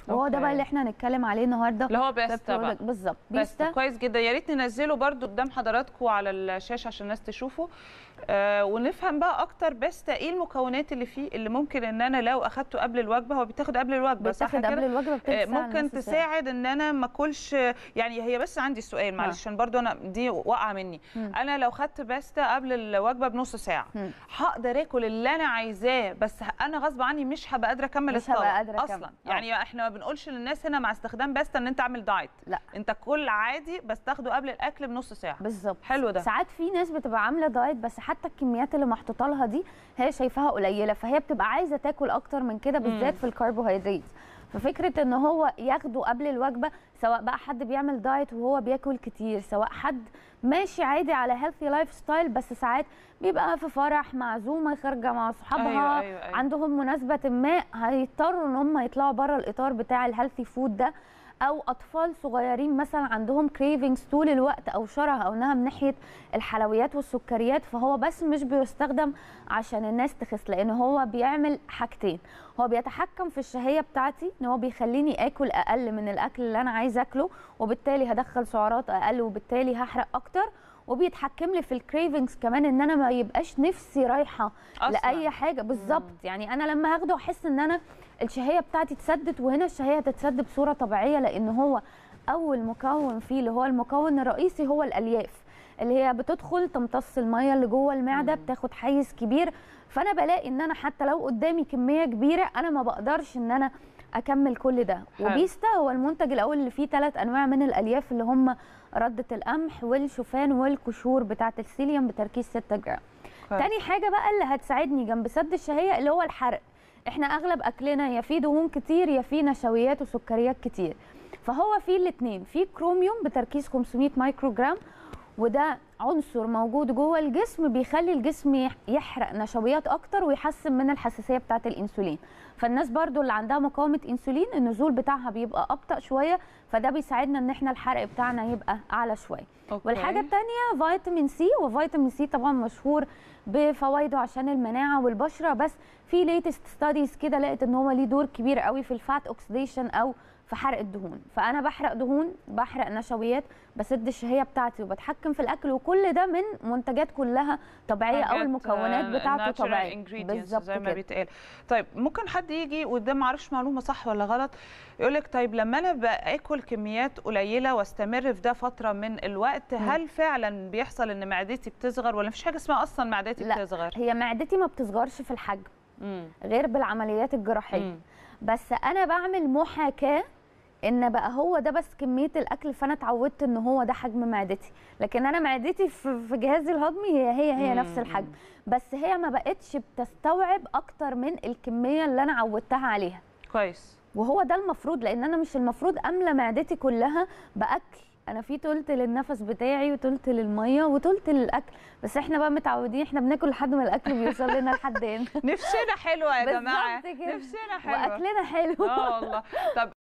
وهو ده أوكي. بقى اللي احنا هنتكلم عليه النهارده اللي هو في بيستا بقى product. بالظبط بيستا بيستا كويس جدا يا ريت ننزله برضو قدام حضراتكم على الشاشه عشان الناس تشوفه آه ونفهم بقى اكتر بيستا ايه المكونات اللي فيه اللي ممكن ان انا لو اخدته قبل الوجبه هو بيتاخد قبل الوجبه صح بتاخد قبل كده الوجبه آه، بتلت ساعه ممكن لنص ساعة. تساعد ان انا ما اكلش يعني هي بس عندي سؤال معلش عشان برضو انا دي واقعه مني مم. انا لو خدت باستا قبل الوجبه بنص ساعه مم. هقدر اكل اللي انا عايزاه بس انا غصب عني مش هبقى قادره اكمل مش هبقى الطبق قادرة أكمل. اصلا آه. يعني احنا ما بنقولش للناس هنا مع استخدام باستا ان انت اعمل دايت لا انت كل عادي بس تاخده قبل الاكل بنص ساعه بالظبط حلو ده ساعات في ناس بتبقى عامله دايت بس حتى الكميات اللي محطوطه لها دي هي شايفاها قليله فهي بتبقى عايزه تاكل اكتر من كده بالذات في الكربوهيدرات ففكره ان هو ياخده قبل الوجبه سواء بقى حد بيعمل دايت وهو بياكل كتير سواء حد ماشي عادي على هيلثي لايف ستايل بس ساعات بيبقى في فرح معزومه خارجه مع صحابها أيوة، أيوة، أيوة. عندهم مناسبه ما هيضطروا ان هم يطلعوا بره الاطار بتاع الهيلثي فود ده او اطفال صغيرين مثلا عندهم كريفنجز طول الوقت او شره او انها من ناحيه الحلويات والسكريات فهو بس مش بيستخدم عشان الناس تخس لان هو بيعمل حاجتين هو بيتحكم في الشهيه بتاعتي ان هو بيخليني اكل اقل من الاكل اللي انا عايزه اكله وبالتالي هدخل سعرات اقل وبالتالي هحرق اكتر وبيتحكم لي في الكريفنجز كمان ان انا ما يبقاش نفسي رايحه أصلاً. لاي حاجه بالظبط يعني انا لما هاخده احس ان انا الشهيه بتاعتي اتسدت وهنا الشهيه هتتسد بصوره طبيعيه لان هو اول مكون فيه اللي هو المكون الرئيسي هو الالياف اللي هي بتدخل تمتص الميه اللي جوه المعده بتاخد حيز كبير فانا بلاقي ان انا حتى لو قدامي كميه كبيره انا ما بقدرش ان انا اكمل كل ده حلو. وبيستا هو المنتج الاول اللي فيه ثلاث انواع من الالياف اللي هم رده القمح والشوفان والقشور بتاعه السيليوم بتركيز 6 جرام كويس. تاني حاجه بقى اللي هتساعدني جنب سد الشهيه اللي هو الحرق احنا اغلب اكلنا يا فيه دهون كتير يا فيه نشويات وسكريات كتير فهو فيه الاثنين فيه كروميوم بتركيز 500 مايكرو جرام وده عنصر موجود جوه الجسم بيخلي الجسم يح- يحرق نشويات اكتر ويحسن من الحساسيه بتاعه الانسولين فالناس برضو اللي عندها مقاومه انسولين النزول بتاعها بيبقى ابطا شويه فده بيساعدنا ان احنا الحرق بتاعنا يبقى اعلى شويه أوكي. والحاجه الثانيه فيتامين سي وفيتامين سي طبعا مشهور بفوائده عشان المناعه والبشره بس في ليتست ستاديز كده لقيت ان هو ليه دور كبير قوي في الفات اوكسيديشن او في حرق الدهون فانا بحرق دهون بحرق نشويات بسد الشهيه بتاعتي وبتحكم في الاكل وكل ده من منتجات كلها طبيعيه او حاجات، المكونات آه، بتاعته natural طبيعيه ingredients زي ما كده. بيتقال طيب ممكن حد يجي وده ما اعرفش معلومه صح ولا غلط يقول لك طيب لما انا باكل كميات قليله واستمر في ده فتره من الوقت هل فعلا بيحصل ان معدتي بتصغر ولا مفيش حاجه اسمها اصلا معدتي لا بتصغر هي معدتي ما بتصغرش في الحجم مم. غير بالعمليات الجراحيه مم. بس انا بعمل محاكاه ان بقى هو ده بس كميه الاكل فانا اتعودت ان هو ده حجم معدتي لكن انا معدتي في في جهازي الهضمي هي هي هي مم. نفس الحجم بس هي ما بقتش بتستوعب اكتر من الكميه اللي انا عودتها عليها كويس وهو ده المفروض لان انا مش المفروض املى معدتي كلها باكل انا في تلت للنفس بتاعي وتلت للميه وتلت للاكل بس احنا بقى متعودين احنا بناكل لحد ما الاكل بيوصل لنا لحد هنا نفسنا حلوه يا جماعه بالظبط كده. نفسنا حلوه واكلنا حلو اه والله طب